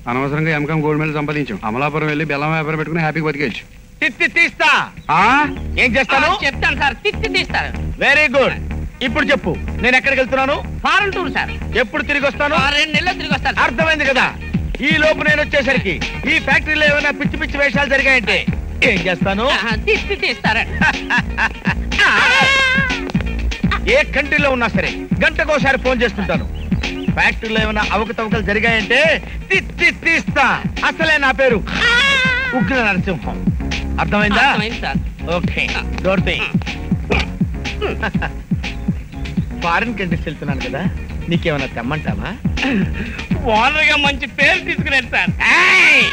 అనవసరంగా ఎంకం gold medal సంపాదించాం అమలాపురం వెళ్ళి బెల్లం వ్యాపారం పెట్టుకుని హ్యాపీగా బతికేయచ్చు తిత్తి తీస్తా ఆ? ఏం చేస్తాను చెప్తాను సార్ తిత్తి తీస్తారు వెరీ గుడ్ ఇప్పుడు చెప్పు నేను ఎక్కడికి వెళ్తున్నాను ఫారెన్ టూర్ సార్ ఎప్పుడు తిరిగి వస్తాను ఆ రెండు నెలలు తిరిగి వస్తారు సార్. అర్థమైంది కదా ఈ లోపు నేను వచ్చేసరికి ఈ ఫ్యాక్టరీలో ఏమైనా పిచ్చి పిచ్చి వేషాలు జరిగాయంటే ఏం చేస్తాను ఆహా, తిత్తి తీస్తారండి ఏ కంట్రీలో ఉన్నా సరే గంటకోసారి ఫోన్ చేస్తుంటాను ఫ్యాక్టరీలో ఏమైనా అవకతవకలు జరిగాయంటే తిత్తి తీస్తా అసలే నా పేరు ఉగ్ర నరసింహం అర్థమైందా అర్థమైంది సార్ ఓకే డోర్తే ఫారిన్ కంట్రీస్ వెళ్తున్నాను కదా నీకేమైనా తెమ్మంటావా ఓనర్ గా మంచి పేరు తీసుకున్నారు సార్ ఏయ్!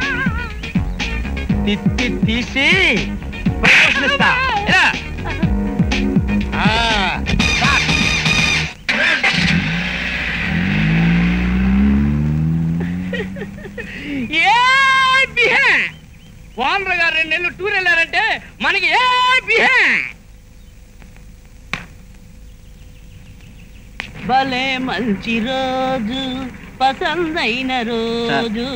తిత్తి తీసి ప్రమోషన్ ఇస్తా ఇలా. ఆ, స్టార్ట్. ఏ బిహే ఓనర్ గారు రెండు నెలలు టూర్ వెళ్ళారంటే మనకి ఏ బిహే భలే మంచి రోజు పసందైన రోజు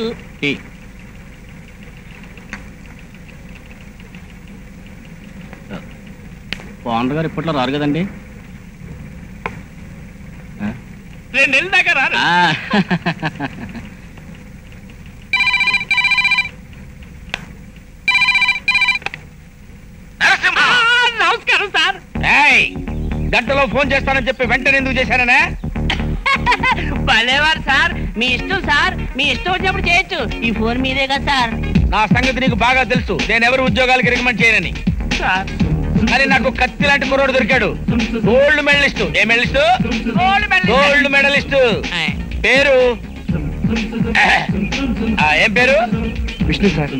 ఓనర్ గారు ఇప్పట్లో రారు కదండి రెండు నెలల దాకా రారు ఆ, నరసింహ! ఆ, నమస్కారం సార్ ఏయ్! గంటలో ఫోన్ చేస్తానని చెప్పి వెంటనే ఎందుకు చేశాననే భలేవారు సార్ మీ ఇష్టం సార్ మీ ఇష్టం వచ్చినప్పుడు చేయొచ్చు ఈ ఫోన్ మీదే కదా సార్ నా సంగతి నీకు బాగా తెలుసు నేను ఎవరు ఉద్యోగాలకి రికమెండ్ చేయనని సార్ కానీ నాకు కత్తి లాంటి కుర్రోడు దొరికాడు గోల్డ్ మెడలిస్ట్ ఏ medalist gold medal gold medalist పేరు ఆ, ఏం పేరు విష్ణు సార్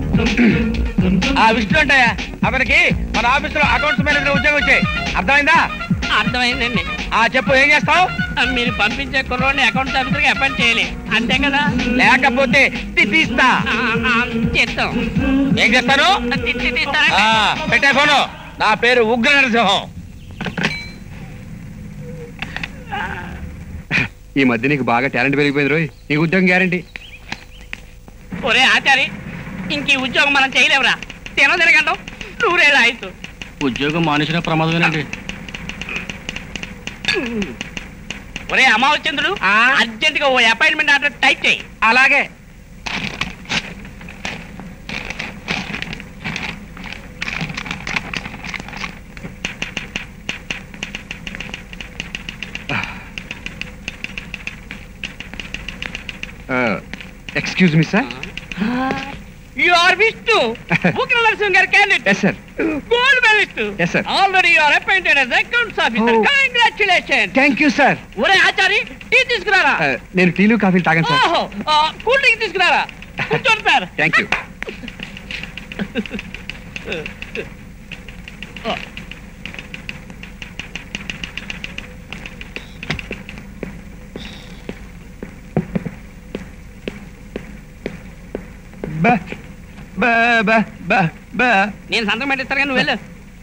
ఆ విష్ణు అంటాయా అతనికి మన ఆఫీస్ లో అకౌంట్స్ మేనేజర్ ఉద్యోగం వచ్చాయి అర్థమైందా అర్థమైందండి ఆ చెప్పు ఏం చేస్తావు ఆ, మీరు పంపించే కుర్రోడిని అకౌంట్ ఆఫీసర్గా అపాయింట్ చేయాలి అంతే కదా లేకపోతే తి- తీస్తా ఆ, ఆ, చేస్తాం ఏం చేస్తాను ఆ, తిట్టి తీస్తారండి ఆ, పెట్టే ఫోను నా పేరు ఉగ్ర నరసింహం ఈ మధ్య నీకు బాగా టాలెంట్ పెరిగిపోయింది రోయ్ నీకు ఉద్యోగం గ్యారంటీ ఒరే ఆచారి ఇంక ఈ ఉద్యోగం మనం చేయలేవురా తిన తిరగండం నూరేళ్ళు ఆయుసు ఉద్యోగం మానేసిన ప్రమాదమేనండి ఒరే అమావచంద్రుడు ఆ? అర్జెంట్ గా ఓ అపాయింట్మెంట్ ఆర్డర్ టైప్ చేయి అలాగే excuse me sir you are Vishnu Ugra Narasimha గారి candidate yes sir gold medalist Yes, sir. Already you are appointed as accounts officer Oh. Congratulation thank you sir ఒరే ఆచారి టీ తీసుకురారా నేను టీలు కాఫీలు తాగాను సార్ ఓహో కూల్ డ్రింక్ తీసుకురారా కూర్చోండి సార్ థ్యాంక్ యూ బా బా బా బా బా నేను సంతకం పెట్టిస్తాను కానీ నువ్వు వెళ్ళు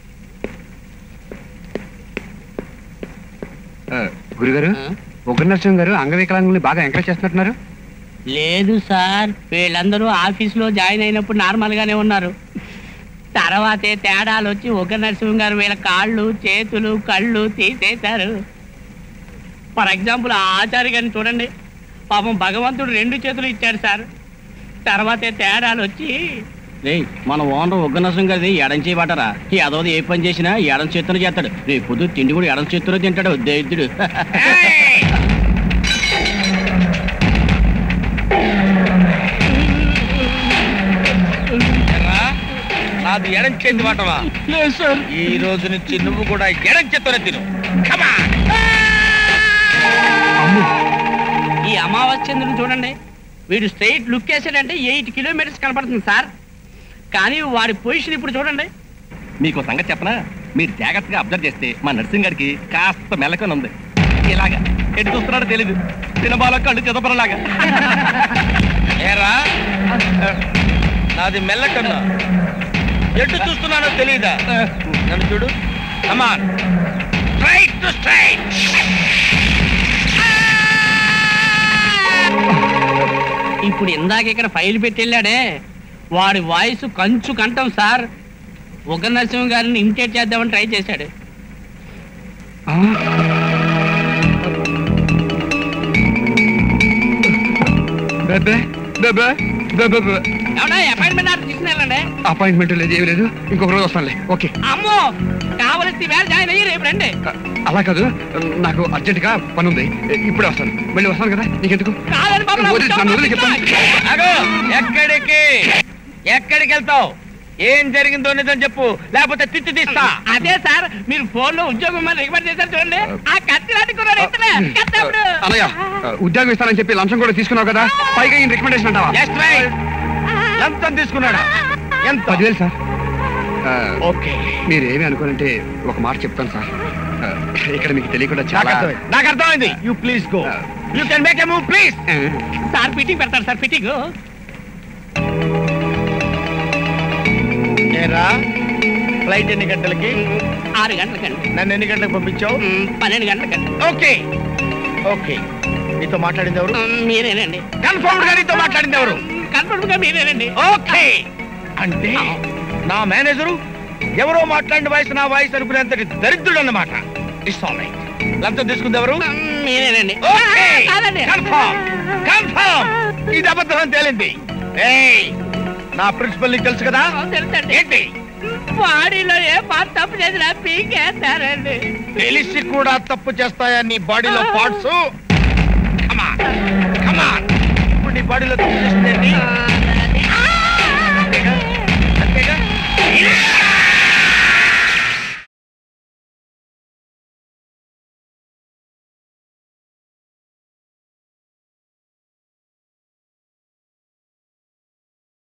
గురుగారు ఉగ్ర నరసింహ గారు అంగవికలాంగుల్ని బాగా ఎంకరేజ్ చేస్తున్నట్టున్నారు లేదు సార్ వీళ్ళందరూ ఆఫీస్లో జాయిన్ అయినప్పుడు నార్మల్ గానే ఉన్నారు తర్వాతే తేడాలు వచ్చి ఒక నరసింహ గారు వీళ్ళ కాళ్ళు చేతులు కళ్ళు తీసేశారు ఫర్ ఎగ్జాంపుల్ ఆ ఆచార్య గారిని చూడండి పాపం భగవంతుడు రెండు చేతులు ఇచ్చాడు సార్ తర్వాతే తేడాలు వచ్చి రేయ్ మన ఓనర్ ఉగ్గనసం గారిది ఎడం చేయబట్టరా ఈ అదవది ఏ పని చేసినా ఎడం చేత్తోనే చేస్తాడు రేపు పొద్దు తిండి కూడా ఎడం చేత్తోనే తింటాడు దైద్యుడు ఏయ్! ఎర్రా, నాది ఎడం చేతి వాటవా లేదు సార్ ఈ రోజు నుంచి నువ్వు కూడా ఎడం చేత్తోనే తిను Come on! ఈ అమావాస్యందుని చూడండి వీడు స్ట్రైట్ లుక్ వేసాడంటే ఎయిట్ కిలోమీటర్స్ కనపడుతుంది సార్ కానీ వాడి పొజిషన్ ఇప్పుడు చూడండి మీకు ఓ సంగతి చెప్పనా మీరు జాగ్రత్తగా అబ్జర్వ్ చేస్తే మా నర్సింగ్ గారికి కాస్త మెలకొని ఉంది ఇలాగా ఎటు చూస్తున్నాడో తెలీదు సినిమాలో కళ్ళు చిదపరలాగా ఏరా నాది మెల్లకన్నా ఎటు చూస్తున్నానో తెలియదా నన్ను చూడు కమాన్ స్ట్రైట్ టు స్ట్రైట్ ఇప్పుడు ఇందాక ఇక్కడ ఫైల్ పెట్టి వెళ్ళాడే వాడి వాయిస్ కంచు కంఠం సార్ ఉగ్ర నరసింహ గారిని ఇమిటేట్ చేద్దామని ట్రై చేశాడు ఆ? బెబ్బే, బెబ్బే, బెబ్బే, బెబ్బే. ఎవడా అపాయింట్మెంట్ ఆర్డర్ తీసుకుని వెళ్ళండి అపాయింట్మెంట్ లేదు ఏమీ లేదు ఇంకొక రోజు వస్తానులే ఓకే అమ్మో కావలసి వేళ జాయిన్ అయ్యి రేపు రండి అ- అలా కాదు నాకు అర్జెంటుగా పని ఉంది ఇప్పుడే వస్తాను మళ్ళీ వస్తాను కదా నీకెందుకు కాదని బాబు, నాకు వదిలి, నన్ను వదిలి చెప్తాను. అగో ఎక్కడికి ఎక్కడికి వెళ్తావు ఏం జరిగిందో నిజం చెప్పు లేకపోతే తిట్టి తీస్తా అదే సార్ మీరు ఫోన్ లో ఉద్యోగం ఇమ్మని రికమెండ్ చేశారు చూడండి ఆ కత్తి లాంటి కుర్రాడు ఎత్తలే కత్తప్పుడు అన్నయ్య ఉద్యోగం ఇస్తానని చెప్పి లంచం కూడా తీసుకున్నావు కదా పైగా ఈయన రికమెండేషన్ అంటావా జస్ట్ రైట్ ఎంత తీసుకున్నాడా ఎంత పదివేలు సార్ ఆ, ఓకే మీరు ఏమి అనుకోనంటే ఒక మాట చెప్తాను సార్ ఆ, ఇక్కడ మీకు తెలియకుండా నాకు చాలా అర్థమైంది నాకు అర్థమైంది you please go you can make a move please ఆ, సార్ ఫిట్టింగ్ పెడతారు సార్ ఫిట్టింగ్ ఏరా ఫ్లైట్ ఎన్ని గంటలకి ఆరు గంటలకండి నన్ను ఎన్ని గంటలకు పంపించావు మ్, పన్నెండు గంటలకండి ఓకే ఓకే నీతో మాట్లాడింది ఎవరు మ్, మీరేనండి కన్ఫర్మ్ గా నీతో మాట్లాడింది ఎవరు కన్ఫర్మ్ గా మీరేనండి ఓకే అంటే నా మేనేజరు ఎవరో మాట్లాడిన వాయిస్ నా వాయిస్ అనుకునేంతటి దరిద్రుడు అన్నమాట ఇట్స్ ఆల్ రైట్ లంచం తీసుకుంది ఎవరు మ్, మీరేనండి ఓకే కాదండి. కన్ఫర్మ్ కన్ఫర్మ్ ఇది అబద్ధం అని తేలింది ఏయ్ నా ప్రిన్సిపల్ నీకు తెలుసు కదా ఆ, తెలుసండి ఏంటి బాడీలో ఏ పార్ట్ తప్పు చేసినా పీకేస్తారండి తెలిసి కూడా తప్పు చేస్తాయా నీ బాడీలో పార్ట్స్ కమాన్ కమాన్ ఇప్పుడు నీ బాడీలో తప్పు చేసింది ఏంటి